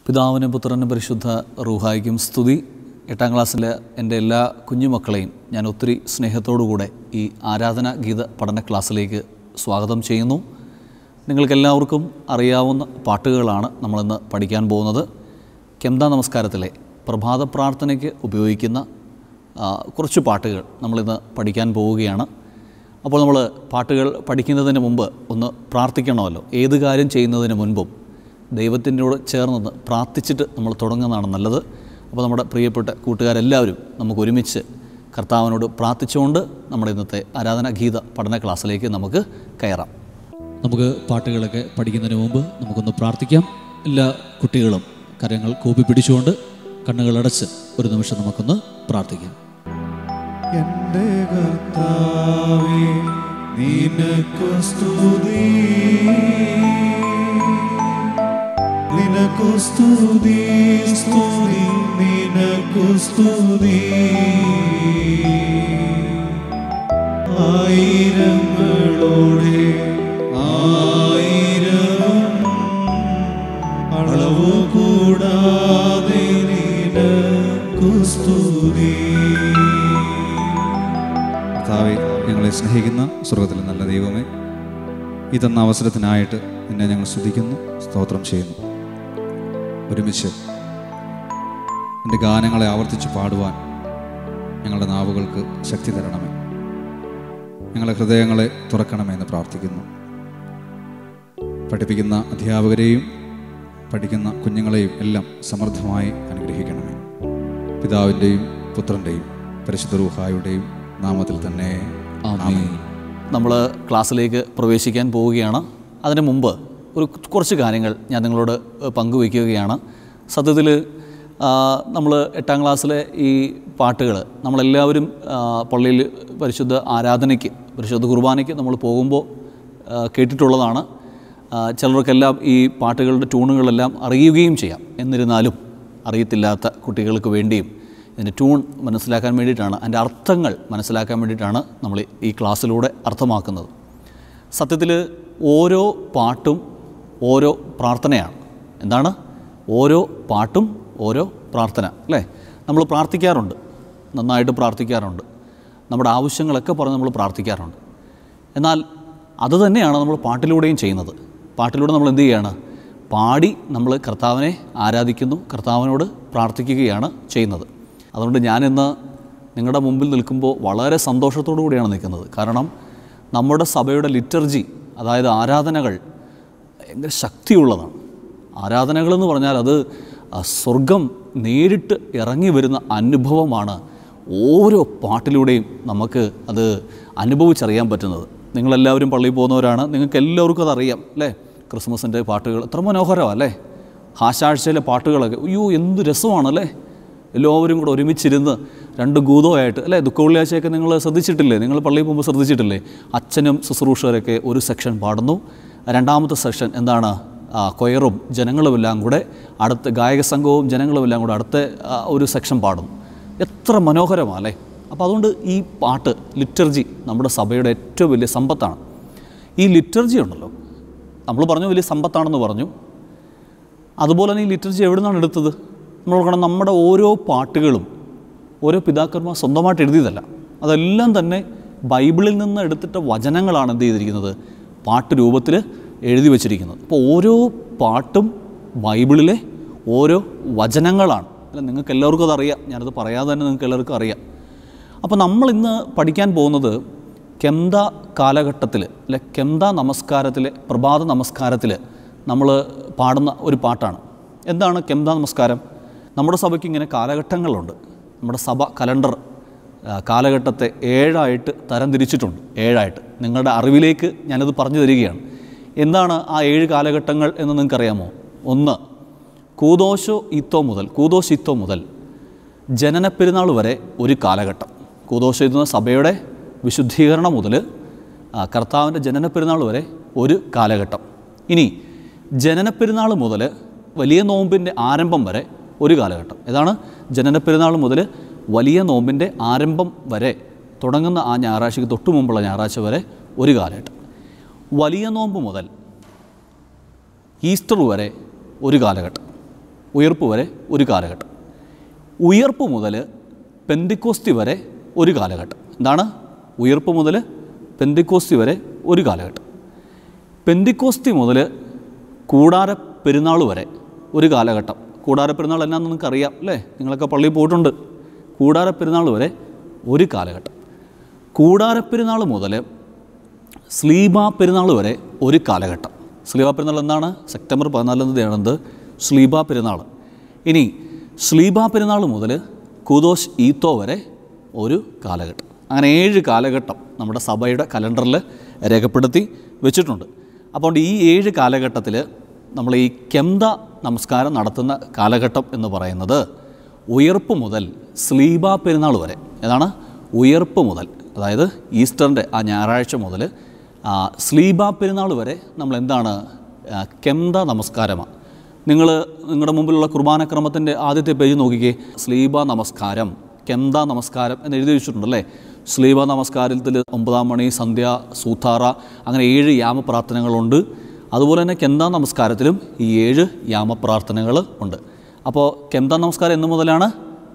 പിതാവിനും പുത്രനും പരിശുദ്ധ റൂഹായിക്കും സ്തുതി എട്ടാം ക്ലാസ്സിലെ എൻ്റെ എല്ലാ കുഞ്ഞുമക്കളെയും ഞാൻ ഒത്തിരി സ്നേഹത്തോടുകൂടെ ഈ ആരാധന ഗീത പഠന ക്ലാസ്സിലേക്ക് സ്വാഗതം ചെയ്യുന്നു നിങ്ങൾക്കെല്ലാവർക്കും അറിയാവുന്ന പാട്ടുകളാണ് നമ്മളിന്ന് പഠിക്കാൻ പോകുന്നത് കെന്ത നമസ്കാരത്തിലെ പ്രഭാത പ്രാർത്ഥനയ്ക്ക് ഉപയോഗിക്കുന്ന ആ, കുറച്ച് പാട്ടുകൾ നമ്മളിന്ന് പഠിക്കാൻ പോവുകയാണ് അപ്പോൾ നമ്മൾ പാട്ടുകൾ പഠിക്കുന്നതിന് മുമ്പ് ഒന്ന് പ്രാർത്ഥിക്കണമല്ലോ ഏത് കാര്യം ചെയ്യുന്നതിന് മുൻപും ദൈവത്തിനോട് ചേർന്ന് പ്രാർത്ഥിച്ചിട്ട് നമ്മൾ തുടങ്ങുന്നതാണ് നല്ലത് അപ്പോൾ നമ്മുടെ പ്രിയപ്പെട്ട കൂട്ടുകാരെല്ലാവരും നമുക്ക് ഒരുമിച്ച് കർത്താവിനോട് പ്രാർത്ഥിച്ചുകൊണ്ട് നമ്മുടെ ഇന്നത്തെ ആരാധന ഗീത പഠന ക്ലാസ്സിലേക്ക് നമുക്ക് കയറാം നമുക്ക് പാട്ടുകളൊക്കെ പഠിക്കുന്നതിന് മുമ്പ് നമുക്കൊന്ന് പ്രാർത്ഥിക്കാം എല്ലാ കുട്ടികളും കരങ്ങൾ കൂപ്പി പിടിച്ചുകൊണ്ട് കണ്ണുകളടച്ച് ഒരു നിമിഷം നമുക്കൊന്ന് പ്രാർത്ഥിക്കാം എന്റെ കർത്താവേ നിനക്കു സ്തുതി നിനക്കു സ്തുതി സ്തുതി നിനക്കു സ്തുതി ആയിരങ്ങളോടെ ആയിരം അളവു കൂടാതെ നിനക്കു സ്തുതി കർത്താവെ ഞങ്ങളെ സ്നേഹിക്കുന്ന സ്വർഗത്തിലെ നല്ല ദൈവമേ ഈ തന്ന അവസരത്തിനായിട്ട് നിന്നെ ഞങ്ങൾ സ്തുതിക്കുന്നു സ്തോത്രം ചെയ്യുന്നു ഒരുമിച്ച് എൻ്റെ ഗാനങ്ങളെ ആവർത്തിച്ച് പാടുവാൻ ഞങ്ങളുടെ നാവുകൾക്ക് ശക്തി തരണമേ ഞങ്ങളുടെ ഹൃദയങ്ങളെ തുറക്കണമേ എന്ന് പ്രാർത്ഥിക്കുന്നു പഠിപ്പിക്കുന്ന അധ്യാപകരെയും പഠിക്കുന്ന കുഞ്ഞുങ്ങളെയും എല്ലാം സമൃദ്ധമായി അനുഗ്രഹിക്കണമേ പിതാവിൻ്റെയും പുത്രൻ്റെയും പരിശുദ്ധ റൂഹായുടെയും നാമത്തിൽ തന്നെ ആമേൻ നമ്മൾ ക്ലാസ്സിലേക്ക് പ്രവേശിക്കാൻ പോവുകയാണ് അതിന് മുമ്പ് ഒരു കുറച്ച് കാര്യങ്ങൾ ഞാൻ നിങ്ങളോട് ഏഹ്, പങ്കുവയ്ക്കുകയാണ് സത്യത്തിൽ നമ്മൾ എട്ടാം ക്ലാസ്സിലെ ഈ പാട്ടുകൾ നമ്മളെല്ലാവരും ആ, പള്ളിയിൽ പരിശുദ്ധ ആരാധനയ്ക്ക് പരിശുദ്ധ കുർബാനയ്ക്ക് നമ്മൾ പോകുമ്പോൾ ആ, കേട്ടിട്ടുള്ളതാണ് ആ, ചിലർക്കെല്ലാം ഈ പാട്ടുകളുടെ ട്യൂണുകളെല്ലാം അറിയുകയും ചെയ്യാം എന്നിരുന്നാലും അറിയത്തില്ലാത്ത കുട്ടികൾക്ക് വേണ്ടിയും ഇതിൻ്റെ ട്യൂൺ മനസ്സിലാക്കാൻ വേണ്ടിയിട്ടാണ് അതിൻ്റെ അർത്ഥങ്ങൾ മനസ്സിലാക്കാൻ വേണ്ടിയിട്ടാണ് നമ്മൾ ഈ ക്ലാസ്സിലൂടെ അർത്ഥമാക്കുന്നത് സത്യത്തിൽ ഓരോ പാട്ടും ഓരോ പ്രാർത്ഥനയാണ് എന്താണ് ഓരോ പാട്ടും ഓരോ പ്രാർത്ഥന അല്ലേ നമ്മൾ പ്രാർത്ഥിക്കാറുണ്ട് നന്നായിട്ട് പ്രാർത്ഥിക്കാറുണ്ട് നമ്മുടെ ആവശ്യങ്ങളൊക്കെ പറഞ്ഞ് നമ്മൾ പ്രാർത്ഥിക്കാറുണ്ട് എന്നാൽ അത് തന്നെയാണ് നമ്മൾ പാട്ടിലൂടെയും ചെയ്യുന്നത് പാട്ടിലൂടെ നമ്മൾ എന്ത് ചെയ്യുകയാണ് പാടി നമ്മൾ കർത്താവിനെ ആരാധിക്കുന്നു കർത്താവിനോട് പ്രാർത്ഥിക്കുകയാണ് ചെയ്യുന്നത് അതുകൊണ്ട് ഞാനിന്ന് നിങ്ങളുടെ മുമ്പിൽ നിൽക്കുമ്പോൾ വളരെ സന്തോഷത്തോടു കൂടിയാണ് നിൽക്കുന്നത് കാരണം നമ്മുടെ സഭയുടെ ലിറ്റർജി അതായത് ആരാധനകൾ ഭയങ്കര ശക്തിയുള്ളതാണ് ആരാധനകളെന്ന് പറഞ്ഞാൽ അത് ആ, സ്വർഗം നേരിട്ട് ഇറങ്ങി വരുന്ന അനുഭവമാണ് ഓരോ പാട്ടിലൂടെയും നമുക്ക് അത് അനുഭവിച്ചറിയാൻ പറ്റുന്നത് നിങ്ങളെല്ലാവരും പള്ളിയിൽ പോകുന്നവരാണ് നിങ്ങൾക്ക് എല്ലാവർക്കും അതറിയാം അല്ലേ ക്രിസ്മസിൻ്റെ പാട്ടുകൾ എത്ര മനോഹരമാണ് അല്ലേ ആശാഴ്ചയിലെ പാട്ടുകളൊക്കെ അയ്യോ എന്ത് രസമാണല്ലേ എല്ലാവരും കൂടെ ഒരുമിച്ചിരുന്ന് രണ്ട് ഗൂതമായിട്ട് അല്ലേ ദുഃഖവെള്ളിയാഴ്ചയൊക്കെ നിങ്ങൾ ശ്രദ്ധിച്ചിട്ടില്ലേ നിങ്ങൾ പള്ളിയിൽ പോകുമ്പോൾ ശ്രദ്ധിച്ചിട്ടില്ലേ അച്ഛനും ശുശ്രൂഷകരൊക്കെ ഒരു സെക്ഷൻ പാടുന്നു രണ്ടാമത്തെ സെക്ഷൻ എന്താണ് ആ, കൊയറും ജനങ്ങളുമെല്ലാം കൂടെ അടുത്ത ഗായക സംഘവും ജനങ്ങളുമെല്ലാം കൂടെ അടുത്ത ആ, ഒരു സെക്ഷൻ പാടുന്നു എത്ര മനോഹരമാണ് അല്ലേ അപ്പോൾ അതുകൊണ്ട് ഈ പാട്ട് ലിറ്റർജി നമ്മുടെ സഭയുടെ ഏറ്റവും വലിയ സമ്പത്താണ് ഈ ലിറ്റർജി ഉണ്ടല്ലോ നമ്മൾ പറഞ്ഞു വലിയ സമ്പത്താണെന്ന് പറഞ്ഞു അതുപോലെ തന്നെ ഈ ലിറ്ററേച്ചർ എവിടെ നിന്നാണ് എടുത്തത് നമ്മൾ നോക്കണം നമ്മുടെ ഓരോ പാട്ടുകളും ഓരോ പിതാക്കന്മാർ സ്വന്തമായിട്ട് എഴുതിയതല്ല അതെല്ലാം തന്നെ ബൈബിളിൽ നിന്ന് എടുത്തിട്ട വചനങ്ങളാണ് എന്ത് ചെയ്തിരിക്കുന്നത് പാട്ട് രൂപത്തിൽ എഴുതി വച്ചിരിക്കുന്നത് അപ്പോൾ ഓരോ പാട്ടും ബൈബിളിലെ ഓരോ വചനങ്ങളാണ് അല്ല നിങ്ങൾക്ക് എല്ലാവർക്കും അതറിയാം ഞാനത് പറയാതെ തന്നെ നിങ്ങൾക്ക് എല്ലാവർക്കും അറിയാം അപ്പോൾ നമ്മൾ ഇന്ന് പഠിക്കാൻ പോകുന്നത് കെന്ത കാലഘട്ടത്തിൽ അല്ലെ കെന്ത നമസ്കാരത്തിലെ പ്രഭാത നമസ്കാരത്തിൽ നമ്മൾ പാടുന്ന ഒരു പാട്ടാണ് എന്താണ് കെന്ത നമസ്കാരം നമ്മുടെ സഭയ്ക്ക് ഇങ്ങനെ കാലഘട്ടങ്ങളുണ്ട് നമ്മുടെ സഭ കലണ്ടർ ആ, കാലഘട്ടത്തെ ഏഴായിട്ട് തരം തിരിച്ചിട്ടുണ്ട് ഏഴായിട്ട് നിങ്ങളുടെ അറിവിലേക്ക് ഞാനത് പറഞ്ഞു തരികയാണ് എന്താണ് ആ ഏഴ് കാലഘട്ടങ്ങൾ എന്ന് നിങ്ങൾക്കറിയാമോ ഒന്ന് കൂദോശോ ഇത്തോ മുതൽ കൂദോശ് ഇത്തോ മുതൽ ജനനപ്പെരുന്നാൾ വരെ ഒരു കാലഘട്ടം കൂദോശ എന്ന സഭയുടെ വിശുദ്ധീകരണം മുതൽ ആ, കർത്താവിൻ്റെ ജനനപ്പെരുന്നാൾ വരെ ഒരു കാലഘട്ടം ഇനി ജനനപ്പെരുന്നാൾ മുതൽ വലിയ നോമ്പിൻ്റെ ആരംഭം വരെ ഒരു കാലഘട്ടം ഏതാണ് ജനനപ്പെരുന്നാൾ മുതൽ വലിയ നോമ്പിൻ്റെ ആരംഭം വരെ തുടങ്ങുന്ന ആ ഞായറാഴ്ചയ്ക്ക് തൊട്ടു മുമ്പുള്ള ഞായറാഴ്ച വരെ ഒരു കാലഘട്ടം വലിയ നോമ്പ് മുതൽ ഈസ്റ്റർ വരെ ഒരു കാലഘട്ടം ഉയർപ്പ് വരെ ഒരു കാലഘട്ടം ഉയർപ്പ് മുതൽ പെന്തിക്കോസ്തി വരെ ഒരു കാലഘട്ടം എന്താണ് ഉയർപ്പ് മുതൽ പെന്തിക്കോസ്തി വരെ ഒരു കാലഘട്ടം പെന്തിക്കോസ്തി മുതൽ കൂടാര പെരുന്നാൾ വരെ ഒരു കാലഘട്ടം കൂടാര പെരുന്നാൾ എന്നാന്ന് നിങ്ങൾക്ക് അറിയാം അല്ലേ നിങ്ങളൊക്കെ പള്ളിയിൽ പോയിട്ടുണ്ട് കൂടാര പെരുന്നാൾ വരെ ഒരു കാലഘട്ടം കൂടാര പെരുന്നാൾ മുതൽ സ്ലീബ പെരുന്നാൾ വരെ ഒരു കാലഘട്ടം സ്ലീബ പെരുന്നാൾ എന്താണ് സെപ്റ്റംബർ പതിനാലാം തീയതിയാണെന്ത് സ്ലീബ പെരുന്നാൾ ഇനി സ്ലീബ പെരുന്നാൾ മുതൽ കുദോഷ് ഈത്തോ വരെ ഒരു കാലഘട്ടം അങ്ങനെ ഏഴ് കാലഘട്ടം നമ്മുടെ സഭയുടെ കലണ്ടറിൽ രേഖപ്പെടുത്തി വെച്ചിട്ടുണ്ട് അപ്പോൾ ഈ ഏഴ് കാലഘട്ടത്തിൽ നമ്മൾ ഈ കെന്ത നമസ്കാരം നടത്തുന്ന കാലഘട്ടം എന്ന് പറയുന്നത് ഉയർപ്പ് മുതൽ സ്ലീബ പെരുന്നാൾ വരെ ഏതാണ് ഉയർപ്പ് മുതൽ അതായത് ഈസ്റ്ററിൻ്റെ ആ ഞായറാഴ്ച മുതൽ ആ, സ്ലീബ പെരുന്നാൾ വരെ നമ്മൾ എന്താണ് ആ, കെന്ത നമസ്കാരമാണ് നിങ്ങൾ നിങ്ങളുടെ മുമ്പിലുള്ള കുർബാനക്രമത്തിൻ്റെ ആദ്യത്തെ പേജ് നോക്കിക്കേ സ്ലീബ നമസ്കാരം കെന്ത നമസ്കാരം എന്ന് എഴുതി വെച്ചിട്ടുണ്ടല്ലേ സ്ലീബ നമസ്കാരത്തിൽ ഒമ്പതാം മണി സന്ധ്യ സൂത്താറ അങ്ങനെ ഏഴ് യാമപ്രാർത്ഥനകളുണ്ട് അതുപോലെ തന്നെ കെന്ത നമസ്കാരത്തിലും ഈ ഏഴ് യാമപ്രാർത്ഥനകൾ ഉണ്ട് അപ്പോൾ കെന്ത നമസ്കാരം എന്ന് മുതലാണ്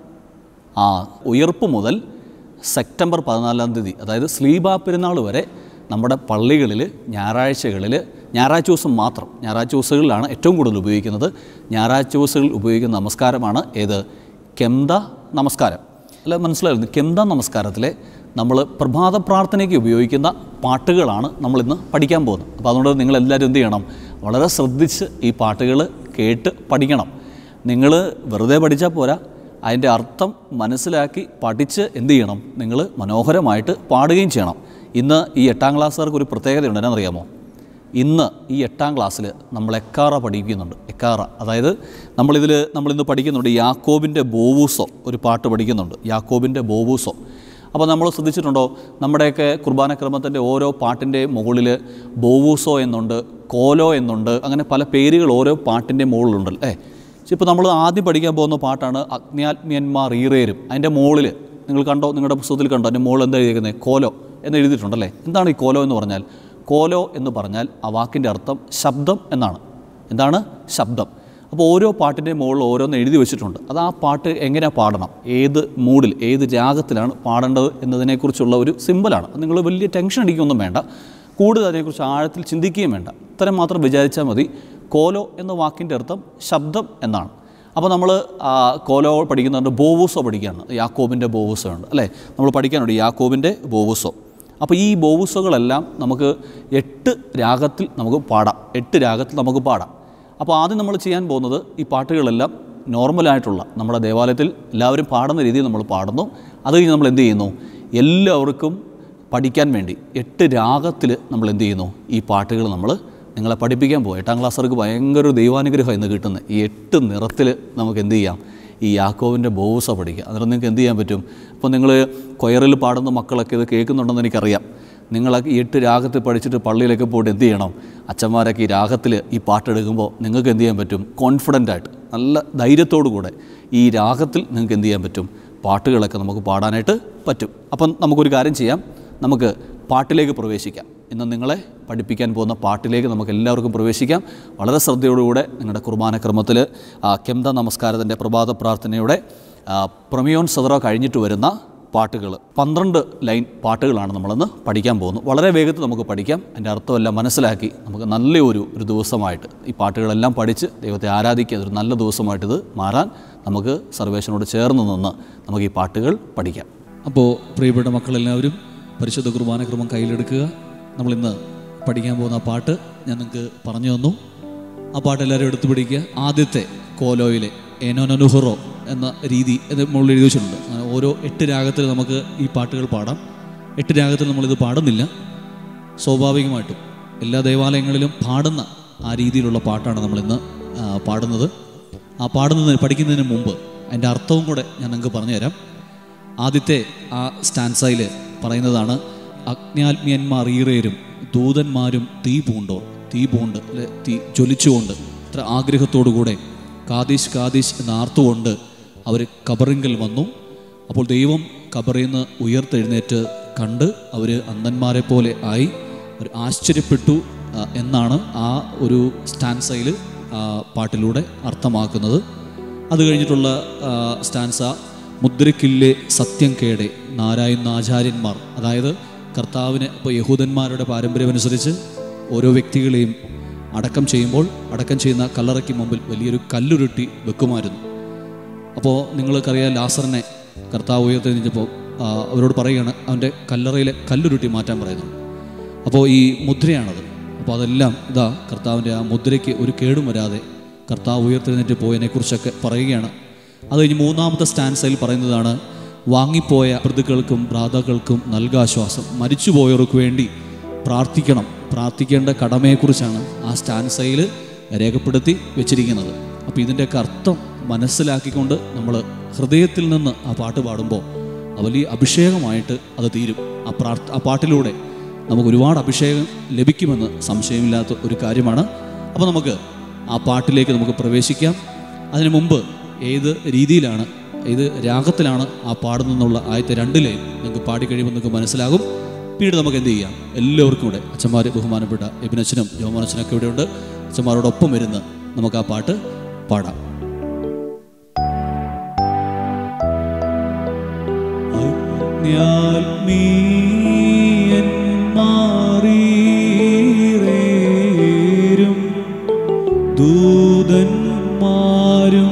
ആ ഉയർപ്പ് മുതൽ സെപ്റ്റംബർ പതിനാലാം തീയതി അതായത് സ്ലീബ പെരുന്നാൾ വരെ നമ്മുടെ പള്ളികളിൽ ഞായറാഴ്ചകളിൽ ഞായറാഴ്ച ദിവസം മാത്രം ഞായറാഴ്ച ദിവസങ്ങളിലാണ് ഏറ്റവും കൂടുതൽ ഉപയോഗിക്കുന്നത് ഞായറാഴ്ച ദിവസങ്ങളിൽ ഉപയോഗിക്കുന്ന നമസ്കാരമാണ് ഏത് കെന്ത നമസ്കാരം അല്ല മനസ്സിലായിരുന്നു കെന്ത നമസ്കാരത്തിലെ നമ്മൾ പ്രഭാത പ്രാർത്ഥനയ്ക്ക് ഉപയോഗിക്കുന്ന പാട്ടുകളാണ് നമ്മളിന്ന് പഠിക്കാൻ പോകുന്നത് അപ്പോൾ അതുകൊണ്ട് നിങ്ങളെല്ലാവരും എന്ത് ചെയ്യണം വളരെ ശ്രദ്ധിച്ച് ഈ പാട്ടുകൾ കേട്ട് പഠിക്കണം നിങ്ങൾ വെറുതെ പഠിച്ചാൽ പോരാ അതിൻ്റെ അർത്ഥം മനസ്സിലാക്കി പഠിച്ച് എന്ത് ചെയ്യണം നിങ്ങൾ മനോഹരമായിട്ട് പാടുകയും ചെയ്യണം ഇന്ന് ഈ എട്ടാം ക്ലാസ്സുകാർക്ക് ഒരു പ്രത്യേകതയുണ്ട് എന്നറിയാമോ ഇന്ന് ഈ എട്ടാം ക്ലാസ്സിൽ നമ്മൾ എക്കാറ പഠിക്കുന്നുണ്ട് എക്കാറ അതായത് നമ്മളിതിൽ നമ്മളിന്ന് പഠിക്കുന്നുണ്ട് യാക്കോബിൻ്റെ ബോവൂസോ ഒരു പാട്ട് പഠിക്കുന്നുണ്ട് യാക്കോബിൻ്റെ ബോവൂസോ അപ്പോൾ നമ്മൾ ശ്രദ്ധിച്ചിട്ടുണ്ടോ നമ്മുടെയൊക്കെ കുർബാനക്രമത്തിൻ്റെ ഓരോ പാട്ടിൻ്റെ മുകളിൽ ബോവൂസോ എന്നുണ്ട് കോലോ എന്നുണ്ട് അങ്ങനെ പല പേരുകൾ ഓരോ പാട്ടിൻ്റെ മുകളിലുണ്ട് അല്ലേ ഇപ്പോൾ നമ്മൾ ആദ്യം പഠിക്കാൻ പോകുന്ന പാട്ടാണ് അഗ്നാത്മ്യന്മാർ ഈറേരും അതിൻ്റെ മുകളിൽ നിങ്ങൾ കണ്ടോ നിങ്ങളുടെ പുസ്തകത്തിൽ കണ്ടോ അതിൻ്റെ മുകളിൽ എന്താ എഴുതിയിരിക്കുന്നത് കോലോ എന്ന് എഴുതിയിട്ടുണ്ടല്ലേ എന്താണ് ഈ കോലോ എന്ന് പറഞ്ഞാൽ കോലോ എന്ന് പറഞ്ഞാൽ ആ വാക്കിൻ്റെ അർത്ഥം ശബ്ദം എന്നാണ് എന്താണ് ശബ്ദം അപ്പോൾ ഓരോ പാട്ടിൻ്റെ മുകളിൽ ഓരോന്ന് എഴുതി വെച്ചിട്ടുണ്ട് അത് ആ പാട്ട് എങ്ങനെ പാടണം ഏത് മൂഡിൽ ഏത് രാഗത്തിലാണ് പാടേണ്ടത് എന്നതിനെക്കുറിച്ചുള്ള ഒരു സിമ്പിളാണ് നിങ്ങൾ വലിയ ടെൻഷൻ അടിക്കൊന്നും വേണ്ട കൂടുതൽ അതിനെക്കുറിച്ച് ആഴത്തിൽ ചിന്തിക്കുകയും വേണ്ട ഇത്രയും മാത്രം വിചാരിച്ചാൽ മതി കോലോ എന്ന വാക്കിൻ്റെ അർത്ഥം ശബ്ദം എന്നാണ് അപ്പോൾ നമ്മൾ കോലോ പഠിക്കുന്നുണ്ട് ബോവൂസോ പഠിക്കുകയാണ് യാക്കോബിൻ്റെ ബോവൂസോ ഉണ്ട് അല്ലേ നമ്മൾ പഠിക്കാനുണ്ട് യാക്കോബിൻ്റെ ബോവൂസോ അപ്പോൾ ഈ ബോവൂസോകളെല്ലാം നമുക്ക് എട്ട് രാഗത്തിൽ നമുക്ക് പാടാം എട്ട് രാഗത്തിൽ നമുക്ക് പാടാം അപ്പോൾ ആദ്യം നമ്മൾ ചെയ്യാൻ പോകുന്നത് ഈ പാട്ടുകളെല്ലാം നോർമലായിട്ടുള്ള നമ്മുടെ ദേവാലയത്തിൽ എല്ലാവരും പാടുന്ന രീതിയിൽ നമ്മൾ പാടുന്നു അത് കഴിഞ്ഞ് നമ്മൾ എന്ത് ചെയ്യുന്നു എല്ലാവർക്കും പഠിക്കാൻ വേണ്ടി എട്ട് രാഗത്തിൽ നമ്മൾ എന്ത് ചെയ്യുന്നു ഈ പാട്ടുകൾ നമ്മൾ നിങ്ങളെ പഠിപ്പിക്കാൻ പോകും എട്ടാം ക്ലാസ്സുകാർക്ക് ഭയങ്കര ഒരു ദൈവാനുഗ്രഹം ഇന്ന് കിട്ടുന്നത് ഈ എട്ട് നിറത്തിൽ നമുക്ക് എന്ത് ചെയ്യാം ഈ യാക്കോവിൻ്റെ ബോവസ പഠിക്കുക അന്നേരം നിങ്ങൾക്ക് എന്ത് ചെയ്യാൻ പറ്റും അപ്പോൾ നിങ്ങൾ കൊയറിൽ പാടുന്ന മക്കളൊക്കെ ഇത് കേൾക്കുന്നുണ്ടെന്ന് എനിക്കറിയാം നിങ്ങളൊക്കെ ഈ എട്ട് രാഗത്തിൽ പഠിച്ചിട്ട് പള്ളിയിലൊക്കെ പോയിട്ട് എന്ത് ചെയ്യണം അച്ഛന്മാരൊക്കെ ഈ രാഗത്തിൽ ഈ പാട്ടെടുക്കുമ്പോൾ നിങ്ങൾക്ക് എന്ത് ചെയ്യാൻ പറ്റും കോൺഫിഡൻ്റ് ആയിട്ട് നല്ല ധൈര്യത്തോടു കൂടെ ഈ രാഗത്തിൽ നിങ്ങൾക്ക് എന്ത് ചെയ്യാൻ പറ്റും പാട്ടുകളൊക്കെ നമുക്ക് പാടാനായിട്ട് പറ്റും അപ്പം നമുക്കൊരു കാര്യം ചെയ്യാം നമുക്ക് പാട്ടിലേക്ക് പ്രവേശിക്കാം ഇന്ന് നിങ്ങളെ പഠിപ്പിക്കാൻ പോകുന്ന പാട്ടിലേക്ക് നമുക്ക് എല്ലാവർക്കും പ്രവേശിക്കാം വളരെ ശ്രദ്ധയോടുകൂടെ നിങ്ങളുടെ കുർബാനക്രമത്തിൽ കെന്ത നമസ്കാരത്തിൻ്റെ പ്രഭാത പ്രാർത്ഥനയുടെ ആ, പ്രമിയോൻ സദറ കഴിഞ്ഞിട്ട് വരുന്ന പാട്ടുകൾ പന്ത്രണ്ട് ലൈൻ പാട്ടുകളാണ് നമ്മളിന്ന് പഠിക്കാൻ പോകുന്നത് വളരെ വേഗത്തിൽ നമുക്ക് പഠിക്കാം അതിൻ്റെ അർത്ഥമെല്ലാം മനസ്സിലാക്കി നമുക്ക് നല്ലൊരു ഒരു ദിവസമായിട്ട് ഈ പാട്ടുകളെല്ലാം പഠിച്ച് ദൈവത്തെ ആരാധിക്കുക അതൊരു നല്ല ദിവസമായിട്ട് ഇത് മാറാൻ നമുക്ക് സർവേഷനോട് ചേർന്ന് നിന്ന് നമുക്ക് ഈ പാട്ടുകൾ പഠിക്കാം അപ്പോൾ പ്രിയപ്പെട്ട മക്കളെല്ലാവരും പരിശുദ്ധ കുർബാനക്രമം കയ്യിലെടുക്കുക നമ്മളിന്ന് പഠിക്കാൻ പോകുന്ന ആ പാട്ട് ഞാൻ നിങ്ങൾക്ക് പറഞ്ഞു തന്നു ആ പാട്ട് എല്ലാവരും എടുത്തു പിടിക്കുക ആദ്യത്തെ കോലോയിലെ ഏനോനനുഹുറോ എന്ന രീതി ഇത് മുകളിൽ എഴുതി വെച്ചിട്ടുണ്ട് അങ്ങനെ ഓരോ എട്ട് രാഗത്തിൽ നമുക്ക് ഈ പാട്ടുകൾ പാടാം എട്ട് രാഗത്തിൽ നമ്മളിത് പാടുന്നില്ല സ്വാഭാവികമായിട്ടും എല്ലാ ദേവാലയങ്ങളിലും പാടുന്ന ആ രീതിയിലുള്ള പാട്ടാണ് നമ്മളിന്ന് ആ, പാടുന്നത് ആ പാടുന്നതിന് പഠിക്കുന്നതിന് മുമ്പ് അതിൻ്റെ അർത്ഥവും കൂടെ ഞാൻ നിങ്ങൾക്ക് പറഞ്ഞുതരാം ആദ്യത്തെ ആ സ്റ്റാൻസയിൽ പറയുന്നതാണ് അജ്ഞാത്മ്യന്മാർ ഈറേരും ദൂതന്മാരും തീ പൂണ്ടോ തീ പൂണ്ട് അല്ലെ തീ ജ്വലിച്ചുകൊണ്ട് ഇത്ര ആഗ്രഹത്തോടുകൂടെ കാതീഷ് കാതീഷ് എന്ന് ആർത്തുകൊണ്ട് അവർ കബറിങ്കൽ വന്നു അപ്പോൾ ദൈവം കബറിൽ നിന്ന് ഉയർത്തെഴുന്നേറ്റ് കണ്ട് അവർ അന്ധന്മാരെ പോലെ ആയി അവർ ആശ്ചര്യപ്പെട്ടു ആ, എന്നാണ് ആ ഒരു സ്റ്റാൻസയിൽ പാട്ടിലൂടെ അർത്ഥമാക്കുന്നത് അത് കഴിഞ്ഞിട്ടുള്ള ആ, സ്റ്റാൻസ മുദ്രക്കില്ലേ സത്യം കേടെ നാരായണ ആചാര്യന്മാർ അതായത് കർത്താവിന് ഇപ്പോൾ യഹൂദന്മാരുടെ പാരമ്പര്യമനുസരിച്ച് ഓരോ വ്യക്തികളെയും അടക്കം ചെയ്യുമ്പോൾ അടക്കം ചെയ്യുന്ന കല്ലറയ്ക്ക് മുമ്പിൽ വലിയൊരു കല്ലുരുട്ടി വെക്കുമായിരുന്നു അപ്പോൾ നിങ്ങൾക്കറിയാം ലാസറിനെ കർത്താവ് ഉയർത്തെഴുന്നേറ്റപ്പോൾ ആ, അവരോട് പറയുകയാണ് അവൻ്റെ കല്ലറയിലെ കല്ലുരുട്ടി മാറ്റാൻ പറയുന്നു അപ്പോൾ ഈ മുദ്രയാണത് അപ്പോൾ അതെല്ലാം ഇതാ കർത്താവിൻ്റെ ആ മുദ്രയ്ക്ക് ഒരു കേടും വരാതെ കർത്താവ് ഉയർത്തെഴുന്നേറ്റ് പോയതിനെക്കുറിച്ചൊക്കെ പറയുകയാണ് അത് കഴിഞ്ഞ് മൂന്നാമത്തെ സ്റ്റാൻസയിൽ പറയുന്നതാണ് വാങ്ങിപ്പോയ പ്രതികൾക്കും ഭ്രാതകൾക്കും നൽകാശ്വാസം മരിച്ചുപോയവർക്ക് വേണ്ടി പ്രാർത്ഥിക്കണം പ്രാർത്ഥിക്കേണ്ട കടമയെക്കുറിച്ചാണ് ആ സ്റ്റാൻസയിൽ രേഖപ്പെടുത്തി വെച്ചിരിക്കുന്നത് അപ്പോൾ ഇതിൻ്റെയൊക്കെ അർത്ഥം മനസ്സിലാക്കിക്കൊണ്ട് നമ്മൾ ഹൃദയത്തിൽ നിന്ന് ആ പാട്ട് പാടുമ്പോൾ ആ വലിയ അഭിഷേകമായിട്ട് അത് തീരും ആ പ്രാർത്ഥ ആ പാട്ടിലൂടെ നമുക്ക് ഒരുപാട് അഭിഷേകം ലഭിക്കുമെന്ന് സംശയമില്ലാത്ത ഒരു കാര്യമാണ് അപ്പോൾ നമുക്ക് ആ പാട്ടിലേക്ക് നമുക്ക് പ്രവേശിക്കാം അതിനു മുമ്പ് ഏത് രീതിയിലാണ് ഏത് രാഗത്തിലാണ് ആ പാടുന്നതെന്നുള്ള ആദ്യത്തെ രണ്ട് ലൈൻ നിങ്ങൾക്ക് പാടിക്കഴിയുമ്പോൾ നിങ്ങൾക്ക് മനസ്സിലാകും പിന്നീട് നമുക്ക് എന്ത് ചെയ്യാം എല്ലാവർക്കും കൂടെ അച്ഛന്മാർ ബഹുമാനപ്പെട്ട എബിനച്ഛനും ജോമനച്ഛനൊക്കെ ഇവിടെയുണ്ട് അച്ഛന്മാരോടൊപ്പം ഇരുന്ന് നമുക്ക് ആ പാട്ട് പാടാം അജ്ഞാൽമീയന്മാരീരേരും ദൂതന്മാരും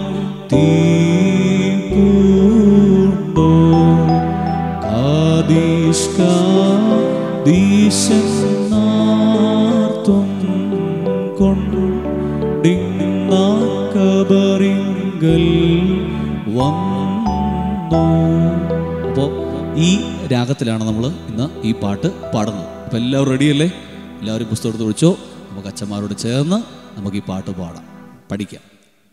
തീപൂണ്ടോ കാതീഷ്കാദീശന്നാർത്തും കൊണ്ടിന്ന കബറിങ്കൽ വന്നു അപ്പോൾ ഈ രാഗത്തിലാണ് നമ്മൾ ഇന്ന് ഈ പാട്ട് പാടുന്നത് അപ്പോൾ എല്ലാവരും റെഡിയല്ലേ എല്ലാവരും പുസ്തകം എടുത്ത് വിളിച്ചോ നമുക്ക് അച്ഛന്മാരോട് ചേർന്ന് നമുക്ക് ഈ പാട്ട് പാടാം പഠിക്കാം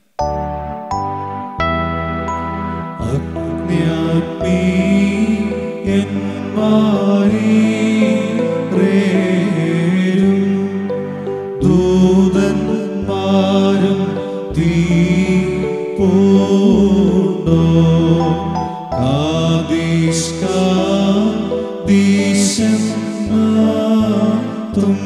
അജ്ഞാത്മീയന്മാരീരേരും ദൂതന്മാരും തീപൂണ്ടോ കാതീഷ്കാദീശന്മാത്തും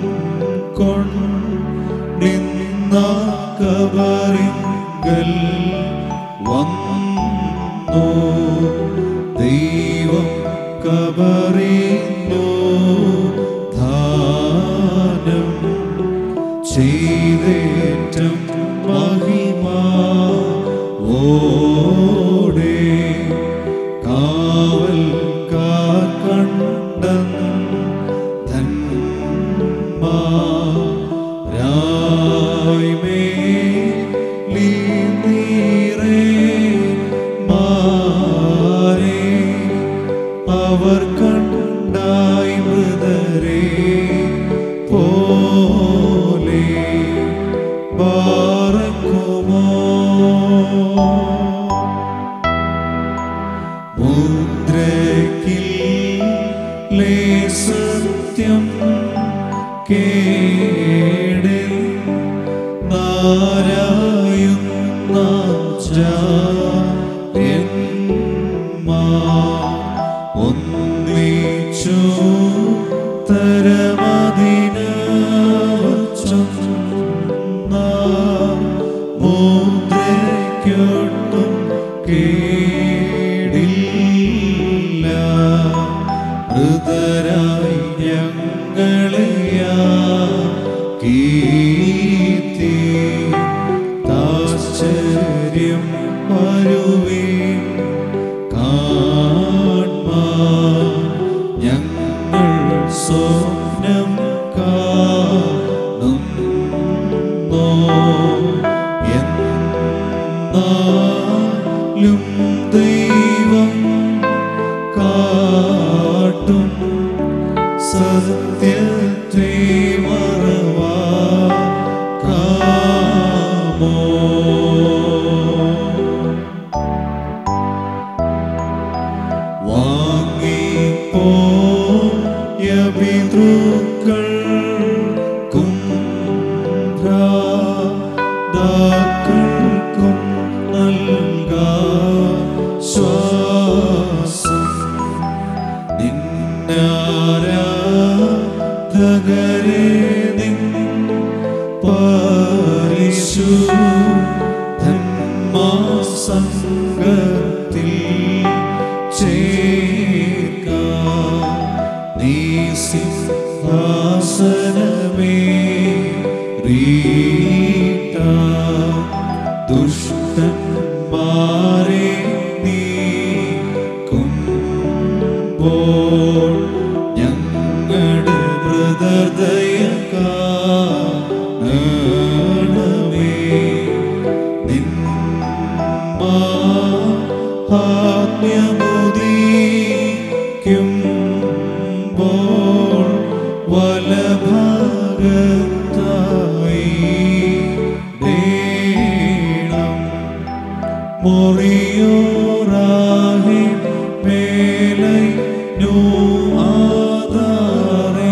കൊണ്ടിന്ന കബറിങ്കൽ വന്നു ദൈവം കബറിനോ ധാനം ചെയ്തേറ്റം മഹിമാ ഓടെ കാവൽക്കാർ കണ്ടൻ ധന്മാ രായ്മേ നീറേ മാരേ അവർ കണ്ടായി മൃതരെ പോലെ പാറക്കുമോ മുദ്രക്കിൽ ലേ സത്യം കേട് നാരായുന്ന ഒന്നിച്ചു തരമതിനൊന്ന മുദ്രയ്ക്കൊട്ടും കേടില്ല മൃതരായി ഞങ്ങളെയാ കീർത്തി താശ്ചര്യം വരുവീൻ കാൺമാ ഞങ്ങൾ സ്വപ്നം കാണുന്നോ എന്നാലും ദൈവം കാട്ടും സത്യത്തെ മറവാ കാമോ വാങ്ങിപ്പോയ പിതൃക്കൾ കുംഭ്രാതാക്കൾക്കും നൽകാ ആജ്ഞമുദീക്കുമ്പോൾ വലഭാഗത്തായി ദേണം മൊറിയോറാഹി മേലൈ നൂ ആധാരേ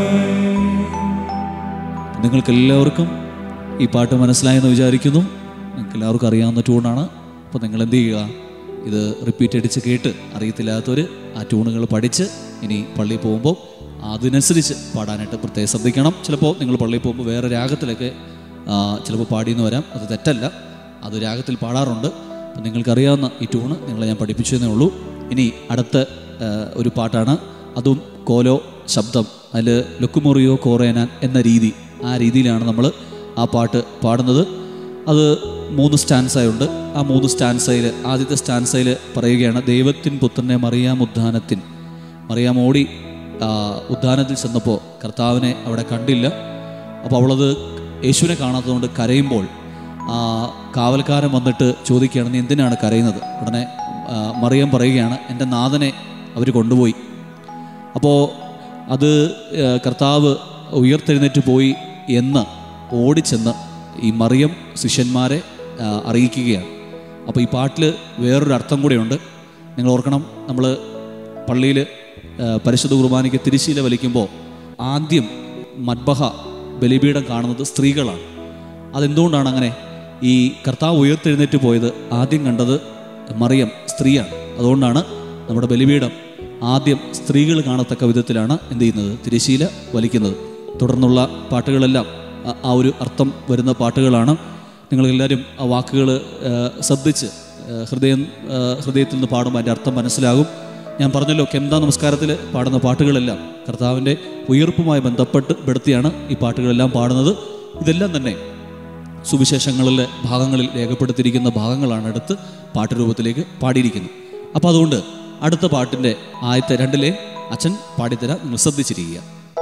നിങ്ങൾക്ക് എല്ലാവർക്കും ഈ പാട്ട് മനസ്സിലായെന്ന് വിചാരിക്കുന്നു നിങ്ങൾക്ക് എല്ലാവർക്കും അറിയാവുന്ന ട്യൂണാണ് അപ്പോൾ നിങ്ങൾ എന്ത് ചെയ്യുക ഇത് റിപ്പീറ്റ് അടിച്ച് കേട്ട് അറിയത്തില്ലാത്തവർ ആ ട്യൂണുകൾ പഠിച്ച് ഇനി പള്ളിയിൽ പോകുമ്പോൾ അതിനനുസരിച്ച് പാടാനായിട്ട് പ്രത്യേകം ശ്രദ്ധിക്കണം ചിലപ്പോൾ നിങ്ങൾ പള്ളിയിൽ പോകുമ്പോൾ വേറെ രാഗത്തിലൊക്കെ ആ, ചിലപ്പോൾ പാടിയെന്ന് വരാം അത് തെറ്റല്ല അത് രാഗത്തിൽ പാടാറുണ്ട് അപ്പം നിങ്ങൾക്കറിയാവുന്ന ഈ ട്യൂണ് നിങ്ങളെ ഞാൻ പഠിപ്പിച്ചതേ ഉള്ളൂ ഇനി അടുത്ത ആ, ഒരു പാട്ടാണ് അതും കോലോ ശബ്ദം അതിൽ ലുക്കുമുറിയോ കോറേനാൻ എന്ന രീതി ആ രീതിയിലാണ് നമ്മൾ ആ പാട്ട് പാടുന്നത് അത് മൂന്ന് സ്റ്റാൻസായുണ്ട് ആ മൂന്ന് സ്റ്റാൻസയിൽ ആദ്യത്തെ സ്റ്റാൻസയിൽ പറയുകയാണ് ദൈവത്തിൻ പുത്രനെ മറിയാം ഉദ്ധാനത്തിൻ മറിയാം ഓടി ആ, ഉദ്ധാനത്തിൽ ചെന്നപ്പോൾ കർത്താവിനെ അവിടെ കണ്ടില്ല അപ്പോൾ അവളത് യേശുവിനെ കാണാത്തതുകൊണ്ട് കരയുമ്പോൾ ആ, കാവൽക്കാരൻ വന്നിട്ട് ചോദിക്കുകയാണ് നീ എന്തിനാണ് കരയുന്നത് ഉടനെ ആ, മറിയം പറയുകയാണ് എൻ്റെ നാഥനെ അവർ കൊണ്ടുപോയി അപ്പോൾ അത് ആ, കർത്താവ് ഉയർത്തെഴുന്നേറ്റ് പോയി എന്ന് ഓടിച്ചെന്ന് ഈ മറിയം ശിഷ്യന്മാരെ ആ, അറിയിക്കുകയാണ് അപ്പോൾ ഈ പാട്ടിൽ വേറൊരു അർത്ഥം കൂടെയുണ്ട് നിങ്ങൾ ഓർക്കണം നമ്മൾ പള്ളിയിൽ പരിശുദ്ധ കുർബാനയ്ക്ക് തിരിശീല വലിക്കുമ്പോൾ ആദ്യം മദ്ബഹ ബലിപീഠം കാണുന്നത് സ്ത്രീകളാണ് അതെന്തുകൊണ്ടാണ് അങ്ങനെ ഈ കർത്താവ് ഉയർത്തെഴുന്നേറ്റ് പോയത് ആദ്യം കണ്ടത് മറിയം സ്ത്രീയാണ് അതുകൊണ്ടാണ് നമ്മുടെ ബലിപീഠം ആദ്യം സ്ത്രീകൾ കാണത്തക്ക വിധത്തിലാണ് എന്ത് ചെയ്യുന്നത് തിരശീല വലിക്കുന്നത് തുടർന്നുള്ള പാട്ടുകളെല്ലാം ആ- ആ ഒരു അർത്ഥം വരുന്ന പാട്ടുകളാണ് നിങ്ങളെല്ലാവരും ആ വാക്കുകൾ ശ്രദ്ധിച്ച് ആ, ഹൃദയം ആ, ഹൃദയത്തിൽ നിന്ന് പാടുമ്പോൾ അതിൻ്റെ അർത്ഥം മനസ്സിലാകും ഞാൻ പറഞ്ഞല്ലോ കെന്താ നമസ്കാരത്തിൽ പാടുന്ന പാട്ടുകളെല്ലാം കർത്താവിൻ്റെ ഉയർപ്പുമായി ബന്ധപ്പെട്ട് പെടുത്തിയാണ് ഈ പാട്ടുകളെല്ലാം പാടുന്നത് ഇതെല്ലാം തന്നെ സുവിശേഷങ്ങളിലെ ഭാഗങ്ങളിൽ രേഖപ്പെടുത്തിയിരിക്കുന്ന ഭാഗങ്ങളാണ് എടുത്ത് പാട്ടുരൂപത്തിലേക്ക് പാടിയിരിക്കുന്നത് അപ്പോൾ അതുകൊണ്ട് അടുത്ത പാട്ടിൻ്റെ ആദ്യത്തെ രണ്ടിലെ അച്ഛൻ പാടിത്തരാം നിങ്ങൾ ശ്രദ്ധിച്ചിരിക്കുക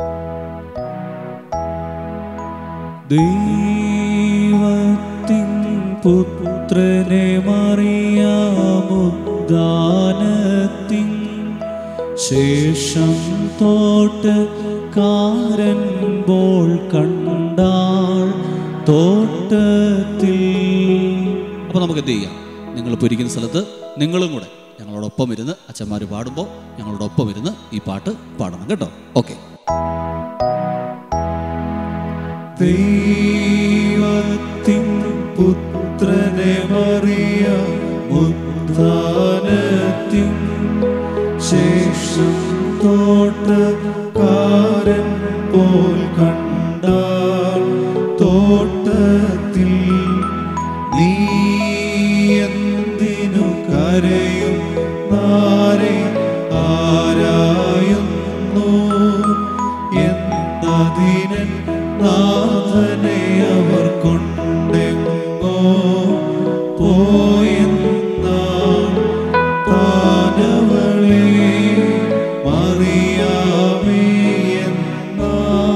ദൈവത്തിൻ പുത്രനെ മറിയാമുദ്ദാനത്തിൻ ശേഷം തോട്ട് കാരൻപോൾ കണ്ടാൾ തോട്ടത്തിൽ അപ്പോൾ നമുക്ക് എന്ത് ചെയ്യാം നിങ്ങളിപ്പോൾ ഇരിക്കുന്ന സ്ഥലത്ത് നിങ്ങളും കൂടെ ഞങ്ങളോടൊപ്പം ഇരുന്ന് അച്ഛന്മാർ പാടുമ്പോൾ ഞങ്ങളോടൊപ്പം ഇരുന്ന് ഈ പാട്ട് പാടണം കേട്ടോ ഓക്കെ ദൈവത്തിൻ പുത്രനെ മറിയ ഉദ്ധാനത്തിൻ ശേഷം തോട്ടക്കാരൻ പോൽ കണ്ടാൽ തോട്ടത്തിൽ നീ എന്തിനു കരയും നാരെ ആരായുന്നു എന്നതിനൻ നാഥനെ അവർ കൊണ്ടെങ്ങോ പോയെന്നാൾ താനവളെ മറിയാമേ എന്നാ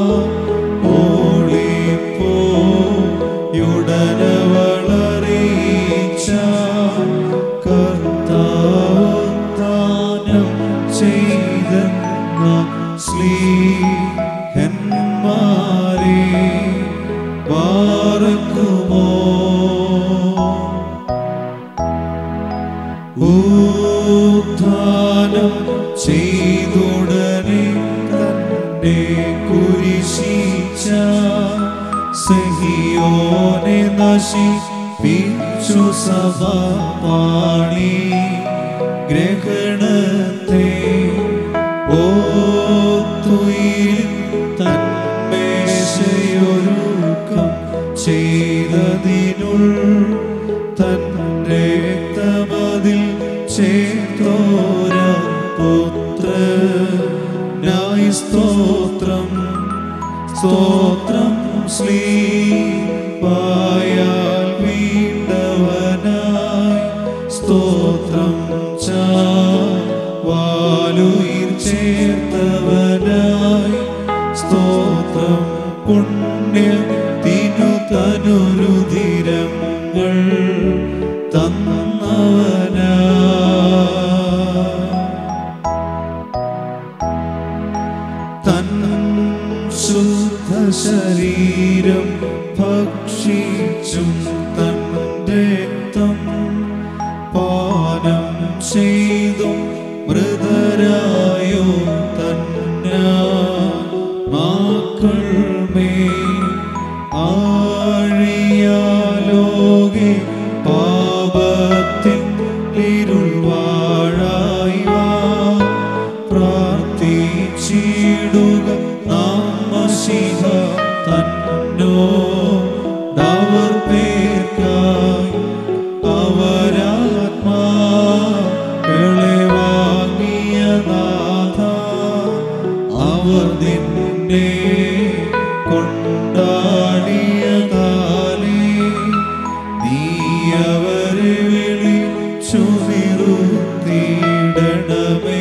ഓടിപ്പോ യുടനവളറിയിച്ച കർത്താവ് ദാനം ചെയ്തെന്ന സ്ലീഹന്മാരെ വാർക്കുമോ ഉദ്ധാനം ചെയ്തുടനെ തന്നെ കുരിശിച്ച സഹിയോനെ നശിപ്പിച്ചു സഭ പാണി ഗ്രഹണത്തെ ഓത്തുയിൽ തന്മേശയൊരുക്കം ചെയ്തതിനുൾ തന്റെ രക്തമതിൽ ചേത്തോര പുത്ര നായി സ്തോത്രം സ്തോത്രം ശ്ലീപായാൽ വീണ്ടവനായി സ്തോത്രം ചാലുയിർ ചേർത്തവനായി സ്തോത്രം പുണ്യ തിനു തനുരുതിരങ്ങൾ തന്നവനായി ചെയ്തും മൃതരായോ തന്ന മാക്കൾ മേ ആഴിയാലോകെ പാപത്തിൻ ഇരുൾ വാഴായി വാ പ്രാർത്ഥിച്ചിടുക നാമശിഹ തന്നോ ദവർ പേർക്കായി അവരാത്മാക്കളെ വാങ്ങിയ നാഥ അവർ നിന്നെ കൊണ്ടാടിയ കാലേ നീ അവരെ വിളിച്ചു നിറുത്തിയിടണമേ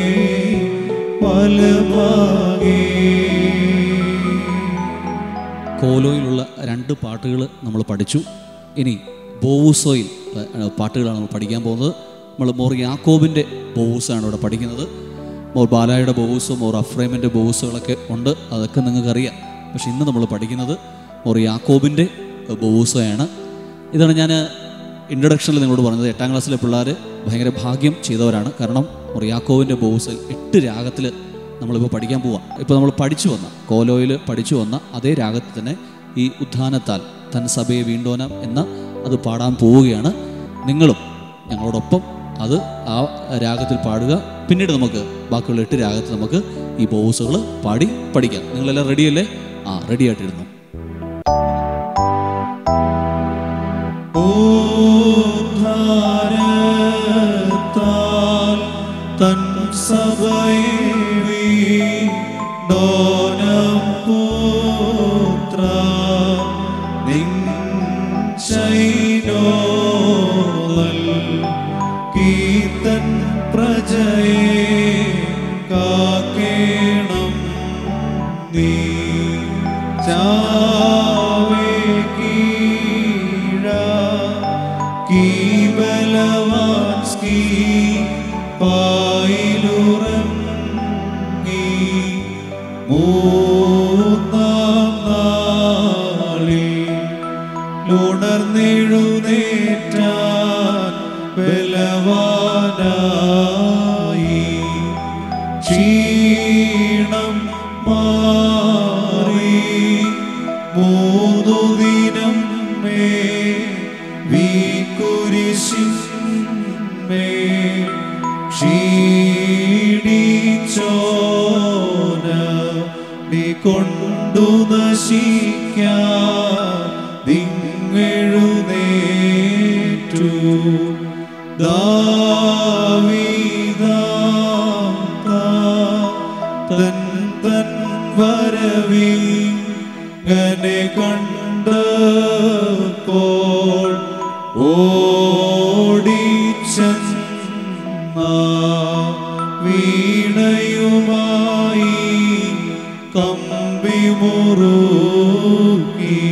ഫലമാകേ കോലോയിലുള്ള രണ്ട് പാട്ടുകൾ നമ്മൾ പഠിച്ചു ഇനി ബോവുസോയിൽ ഏഹ്, പാട്ടുകളാണ് നമ്മൾ പഠിക്കാൻ പോകുന്നത് നമ്മൾ മോർ യാക്കോബിൻ്റെ ബോവൂസാണ് ഇവിടെ പഠിക്കുന്നത് മോർ ബാലായുടെ ബോവൂസോ മോർ അഫ്രേമിൻ്റെ ബോവൂസുകളൊക്കെ ഉണ്ട് അതൊക്കെ നിങ്ങൾക്കറിയാം പക്ഷെ ഇന്ന് നമ്മൾ പഠിക്കുന്നത് മോർ യാക്കോബിൻ്റെ ബോവൂസോയാണ് ഇതാണ് ഞാൻ ഇൻട്രഡക്ഷനിൽ നിങ്ങളോട് പറഞ്ഞത് എട്ടാം ക്ലാസ്സിലെ പിള്ളേർ ഭയങ്കര ഭാഗ്യം ചെയ്തവരാണ് കാരണം മോർ യാക്കോബിൻ്റെ ബോവൂസിൽ എട്ട് രാഗത്തിൽ നമ്മളിപ്പോൾ പഠിക്കാൻ പോവാം ഇപ്പോൾ നമ്മൾ പഠിച്ചു വന്ന കോലോയിൽ പഠിച്ചു വന്ന അതേ രാഗത്തിൽ തന്നെ ഈ ഉത്ഥാനത്താൽ തൻ സഭയെ വീണ്ടോനം എന്ന അത് പാടാൻ പോവുകയാണ് നിങ്ങളും ഞങ്ങളോടൊപ്പം അത് ആ രാഗത്തിൽ പാടുക പിന്നീട് നമുക്ക് ബാക്കിയുള്ള എട്ട് രാഗത്തിൽ നമുക്ക് ഈ ബോസുകൾ പാടി പഠിക്കാം നിങ്ങളെല്ലാം റെഡിയല്ലേ ആ റെഡി ആയിട്ടിരുന്നു ഉദ്ധാരത്താൽ തൻ സഭയെ വീണ്ടോനം പുത്ര നിഞ്ചൈനോൽ കീർത്തൻ പ്രജയെ കാക്കേണം നീ ചാവേ കീഴ കീ ബലവാൻസ്കി പായിലുറങ്ങി മൂന്നാം നാളിൽ ഉണർന്നെഴുന്നേറ്റാൻ ബലവാനായി ക്ഷീണം മാറി മൂന്നു ദിനം മേ വീക്കുരിശിന്മേ ക്ഷീണിച്ചോന നീ കൊണ്ടു നശിക്കാതിങ്ങെഴുന്നേറ്റു ദാവീദാ തൻ തൻ വരവിൽ ഗനെ കണ്ടപ്പോൾ ഓടിച്ചെന്ന വീണയുമായി കമ്പി മുറുക്കി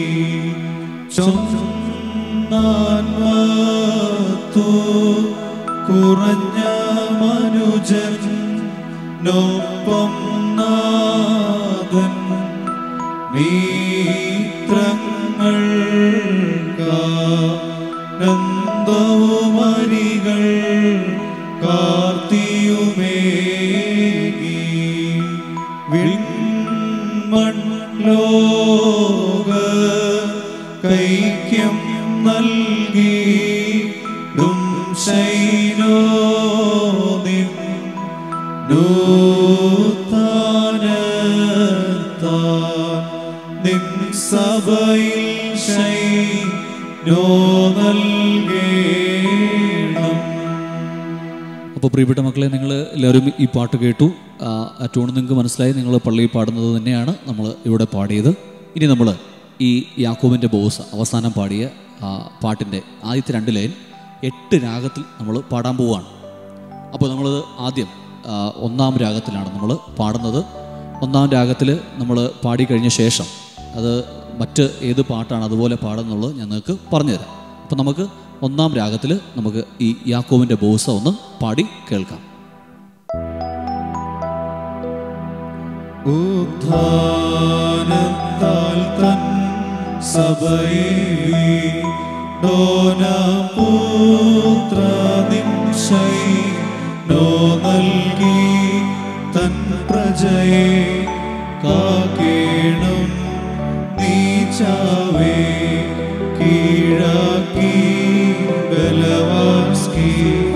ചൊന്നാൻ വത്തു കുറഞ്ഞ മനുജൻ നൊപ്പം നാഥൻ മീത്രങ്ങൾ നന്ദവുമരികൾ കാർത്തിയുമേകി വിൺമൺ ലോക കൈക്യം നൽകി ഡും ശൈനോ നിൻ നൂത്താനത്താൻ നിൻ സഭയിൽ ശൈനോ നൽകേണം അപ്പോൾ പ്രിയപ്പെട്ട മക്കളെ നിങ്ങൾ എല്ലാവരും ഈ പാട്ട് കേട്ടു ആ ആ ട്യൂൺ നിങ്ങൾക്ക് മനസ്സിലായി നിങ്ങൾ പള്ളിയിൽ പാടുന്നത് തന്നെയാണ് നമ്മൾ ഇവിടെ പാടിയത് ഇനി നമ്മൾ ഈ യാക്കോബിൻ്റെ ബോസ് അവസാനം പാടിയ ആ പാട്ടിൻ്റെ ആദ്യത്തെ രണ്ട് ലൈൻ എട്ട് രാഗത്തിൽ നമ്മൾ പാടാൻ പോവുകയാണ് അപ്പോൾ നമ്മൾ ആദ്യം ആ, ഒന്നാം രാഗത്തിലാണ് നമ്മൾ പാടുന്നത് ഒന്നാം രാഗത്തിൽ നമ്മൾ പാടിക്കഴിഞ്ഞ ശേഷം അത് മറ്റ് ഏത് പാട്ടാണ് അതുപോലെ പാടുന്നുള്ളത് ഞാൻ നിങ്ങൾക്ക് പറഞ്ഞുതരാം അപ്പോൾ നമുക്ക് ഒന്നാം രാഗത്തിൽ നമുക്ക് ഈ യാക്കോവിൻ്റെ ബോസ ഒന്ന് പാടി കേൾക്കാം ഉദ്ധാനത്താൽ തൻ സഭയെ ഡോനപുത്ര നിംശൈ പ്രജയെ കാക്കേണം നീച്ചാവേ കീഴാക്കി ബലവാൻസ്കി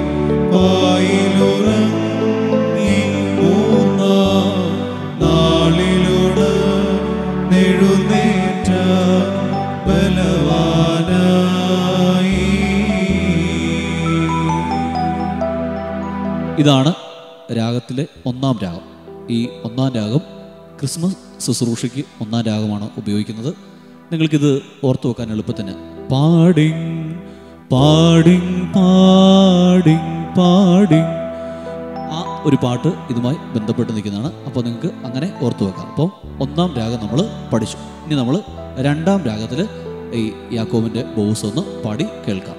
പായിലുറങ്ങി മൂന്നാം നാളിലൂടെ നെഴുന്നേറ്റ ബലവാനായി ഇതാണ് രാഗത്തിലെ ഒന്നാം രാഗം ഈ ഒന്നാം രാഗം ക്രിസ്മസ് ശുശ്രൂഷയ്ക്ക് ഒന്നാം രാഗമാണ് ഉപയോഗിക്കുന്നത് നിങ്ങൾക്കിത് ഓർത്തു വെക്കാൻ എളുപ്പത്തിന് പാടിങ് പാടിങ് പാടിങ് പാടിങ് ആ ഒരു പാട്ട് ഇതുമായി ബന്ധപ്പെട്ട് നിൽക്കുന്നതാണ് അപ്പോൾ നിങ്ങൾക്ക് അങ്ങനെ ഓർത്തു വെക്കാം അപ്പോൾ ഒന്നാം രാഗം നമ്മൾ പഠിച്ചു ഇനി നമ്മൾ രണ്ടാം രാഗത്തിൽ ഈ യാക്കോവിൻ്റെ ബോസ് ഒന്ന് പാടി കേൾക്കാം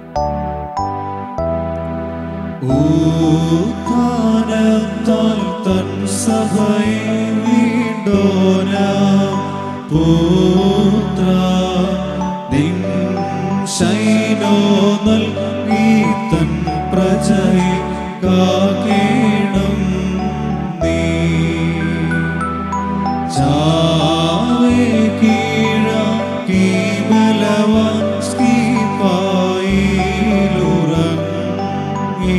ഊത്താനത്താൽ തൻ സഭയെ വീണ്ടോനാം പുത്ര നിൻ ശൈനോ നൽകി തൻ പ്രജയെ കാക്കേണം നീ ചാവേ കീഴാക്കി ബലവാൻ സ്കീപ്പായിലുറങ്ങി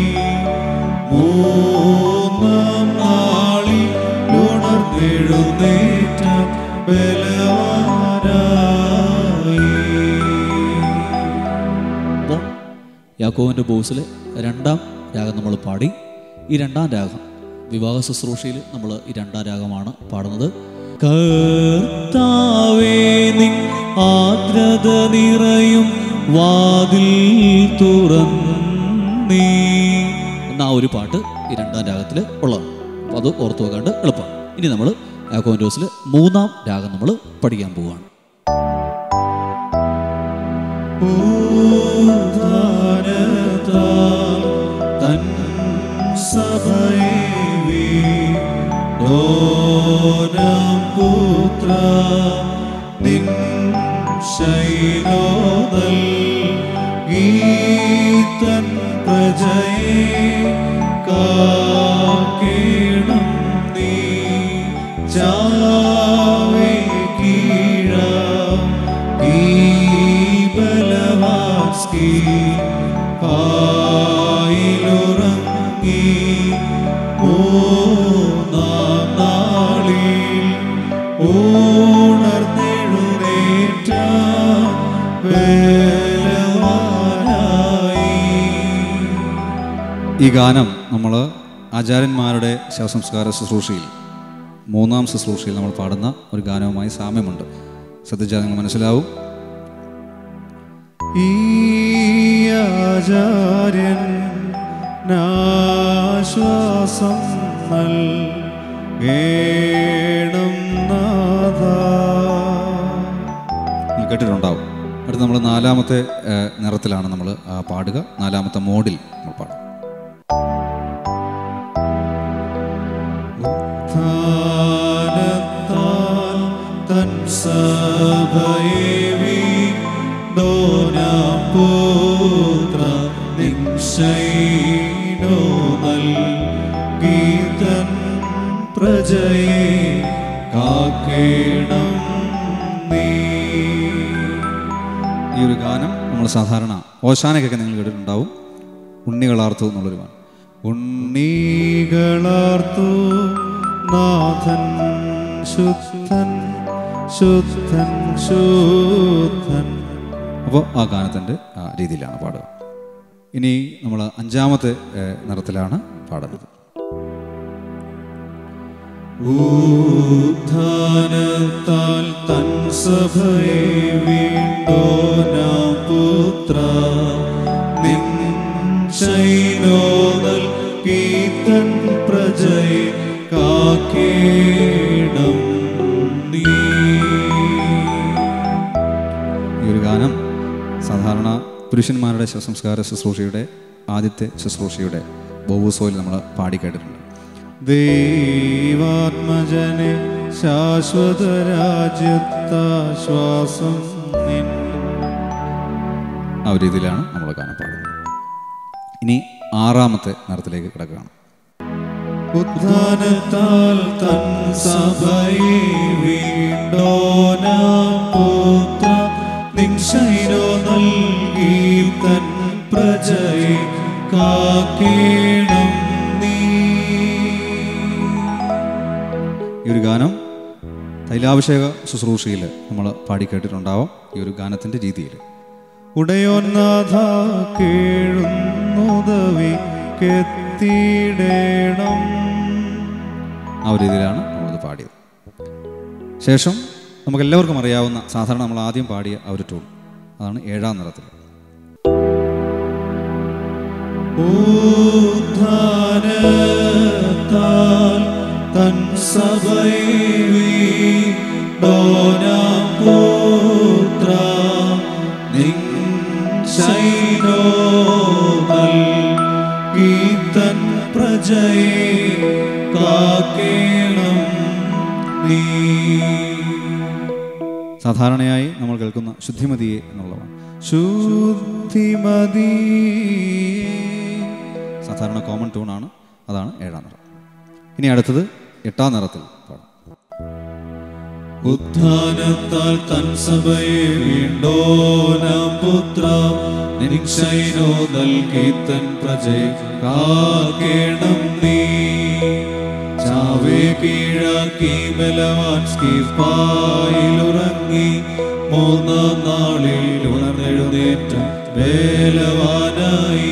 മൂന്നാം നാളിൽ ഉണർന്നെഴുന്നേറ്റ ബലവാനായി അപ്പോൾ യാക്കോവിൻ്റെ ബോസിലെ രണ്ടാം രാഗം നമ്മൾ പാടി ഈ രണ്ടാം രാഗം വിവാഹ ശുശ്രൂഷയിൽ നമ്മൾ ഈ രണ്ടാം രാഗമാണ് പാടുന്നത് കർത്താവേ നിൻ ആർദ്രത നിറയും വാതിൽ തുറന്നീ എന്ന ആ ഒരു പാട്ട് ഈ രണ്ടാം രാഗത്തിൽ ഉള്ളതാണ് അപ്പോൾ അത് ഓർത്തു വെക്കാണ്ട് എളുപ്പമാണ് ഇനി നമ്മൾ യാക്കോവിൻ്റെ ബോസിൽ മൂന്നാം രാഗം നമ്മൾ പഠിക്കാൻ പോവുകയാണ് ഊദാനത്താൽ തൻ സഭയെ വീണ്ടോനാം പുത്ര നിൻ ശൈലോ നൽകി തൻ പ്രജയെ കാക്കേണം നീ ചാവേ കീഴാ ഈ ബലവാസ്കി പായിലുറങ്ങി മൂന്നാം നാളിൽ ഉണർന്നെഴുന്നേറ്റ ബലവാനായി ഈ ഗാനം നമ്മൾ ആചാര്യന്മാരുടെ ശവസംസ്കാര ശുശ്രൂഷയിൽ മൂന്നാം ശുശ്രൂഷയിൽ നമ്മൾ പാടുന്ന ഒരു ഗാനവുമായി സാമ്യമുണ്ട് ശ്രദ്ധിച്ചാൽ നിങ്ങൾ മനസ്സിലാവും ഈ ആചാര്യൻ നാശ്വാസം നൽകേണം നാഥ നിങ്ങൾ കേട്ടിട്ടുണ്ടാവും അടുത്ത് നമ്മൾ നാലാമത്തെ ഏഹ്, നിറത്തിലാണ് നമ്മൾ പാടുക നാലാമത്തെ മോഡിൽ നമ്മൾ പാടും സ്ഥാനത്താൽ തൻ സഭയെ വീണ്ടോനാം പുത്ര നിക്ഷൈനോ നൽകി തൻ പ്രജയെ കാക്കേണം നീ ഈ ഒരു ഗാനം നമ്മൾ സാധാരണ ഓശാനയ്ക്കൊക്കെ നിങ്ങൾ കേട്ടിട്ടുണ്ടാവും ഉണ്ണികളാർത്തു എന്നുള്ളൊരു ഗാനം ഉണ്ണീകളാർത്തു നാഥൻ ശുദ്ധൻ ശുദ്ധൻ ശുദ്ധൻ അപ്പോൾ ആ ഗാനത്തിൻ്റെ ആ രീതിയിലാണ് പാടുക ഇനി നമ്മൾ അഞ്ചാമത്തെ ഏഹ്, നിറത്തിലാണ് പാടുന്നത് ഉത്ഥാനത്താൽ തൻ സഭയെ വീണ്ടോനാം പുത്ര നിൻ ശൈലോ നൽകി തൻ പ്രജയെ കാക്കേണം നീ ഈ ഒരു ഗാനം സാധാരണ പുരുഷന്മാരുടെ ശവസംസ്കാര ശുശ്രൂഷയുടെ ആദ്യത്തെ ശുശ്രൂഷയുടെ ബോബൂസോയിൽ നമ്മൾ പാടി കേട്ടിട്ടുണ്ട് ദൈവാത്മജനെ ശാശ്വത രാജ്യത്താശ്വാസം നിൻ ആ ഒരു രീതിയിലാണ് നമ്മൾ ഗാനം പാടുന്നത് ഇനി ആറാമത്തെ നിറത്തിലേക്ക് കിടക്കുകയാണ് ഉദ്ധാനത്താൽ തൻ സഭയെ വീണ്ടോനാം പുത്ര നിക്ഷൈരോ നൽകി തൻ പ്രജയെ കാക്കേണം നീ ഈ ഒരു ഗാനം തൈലാഭിഷേക ശുശ്രൂഷയിൽ നമ്മൾ പാടിക്കേട്ടിട്ടുണ്ടാവാം ഈ ഒരു ഗാനത്തിൻ്റെ രീതിയിൽ ഉടയോന്നാഥ കേഴുന്നുദവി കെത്തിടേണം ആ ഒരു രീതിയിലാണ് നമ്മളിത് പാടിയത് ശേഷം നമുക്ക് എല്ലാവർക്കും അറിയാവുന്ന സാധാരണ നമ്മൾ ആദ്യം പാടിയ ആ ഒരു ടൂൺ അതാണ് ഏഴാം നിറത്തിൽ ഉദ്ധാനത്താൽ തൻ സഭയെ വീണ്ടോനാം പുത്ര നിക്ഷൈരോ നൽകി തൻ പ്രജയെ കാക്കേണം നീ സാധാരണയായി നമ്മൾ കേൾക്കുന്ന ശുദ്ധിമതിയെ എന്നുള്ളതാണ് ശുദ്ധിമതി സാധാരണ കോമൺ ടൂണാണ് അതാണ് ഏഴാം നിറം ഇനി അടുത്തത് എട്ടാം നിറത്തിൽ പാടാം ഉത്ഥാനത്താൽ തൻ സഭയെ വീണ്ടോനാം പുത്ര നിരീക്ഷൈനോ നൽകി തൻ പ്രജയെ കാക്കേണം നീ ചാവേ കീഴാക്കി ബലവാൻ സ്കീഫായിലുറങ്ങി മൂന്നാം നാളിൽ ഉണർന്നെഴുന്നേറ്റ ബലവാനായി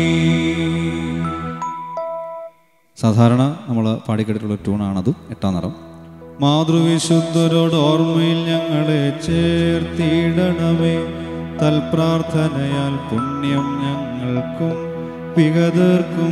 സാധാരണ നമ്മൾ പാടിക്കേട്ടിട്ടുള്ള ട്യൂണാണത് എട്ടാം നിറം മാതൃവിശുദ്ധരോട് ഓർമ്മയിൽ ഞങ്ങളെ ചേർത്തിടണമേ തൽപ്രാർത്ഥനയാൽ പുണ്യം ഞങ്ങൾക്കും വിഗതർക്കും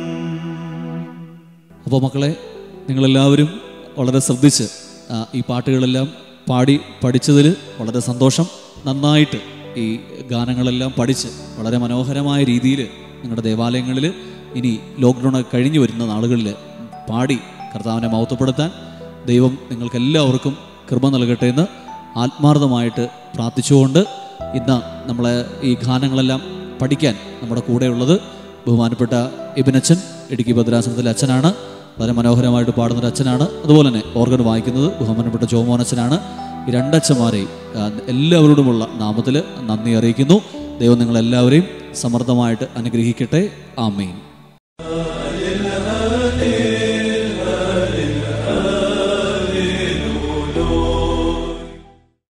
അപ്പോൾ മക്കളെ നിങ്ങളെല്ലാവരും വളരെ ശ്രദ്ധിച്ച് ആ, ഈ പാട്ടുകളെല്ലാം പാടി പഠിച്ചതിൽ വളരെ സന്തോഷം നന്നായിട്ട് ഈ ഗാനങ്ങളെല്ലാം പഠിച്ച് വളരെ മനോഹരമായ രീതിയിൽ നിങ്ങളുടെ ദേവാലയങ്ങളിൽ ഇനി ലോക്ക്ഡൗൺ ഒക്കെ കഴിഞ്ഞു വരുന്ന നാളുകളിൽ പാടി കർത്താവിനെ മഹത്വപ്പെടുത്താൻ ദൈവം നിങ്ങൾക്കെല്ലാവർക്കും കൃപ നൽകട്ടെ എന്ന് ആത്മാർത്ഥമായിട്ട് പ്രാർത്ഥിച്ചുകൊണ്ട് ഇന്ന് നമ്മളെ ഈ ഗാനങ്ങളെല്ലാം പഠിക്കാൻ നമ്മുടെ കൂടെയുള്ളത് ബഹുമാനപ്പെട്ട ഇബിനച്ചൻ ഇടുക്കി ഭദ്രാസനത്തിലെ അച്ഛനാണ് വളരെ മനോഹരമായിട്ട് പാടുന്ന ഒരു അച്ഛനാണ് അതുപോലെ തന്നെ ഓർഗൻ വായിക്കുന്നത് ബഹുമാനപ്പെട്ട ജോമോൻ അച്ഛനാണ് ഈ രണ്ടച്ഛന്മാരെയും ആ, എല്ലാവരോടുമുള്ള നാമത്തിൽ നന്ദി അറിയിക്കുന്നു ദൈവം നിങ്ങളെല്ലാവരെയും സമർത്ഥമായിട്ട് അനുഗ്രഹിക്കട്ടെ ആമേൻ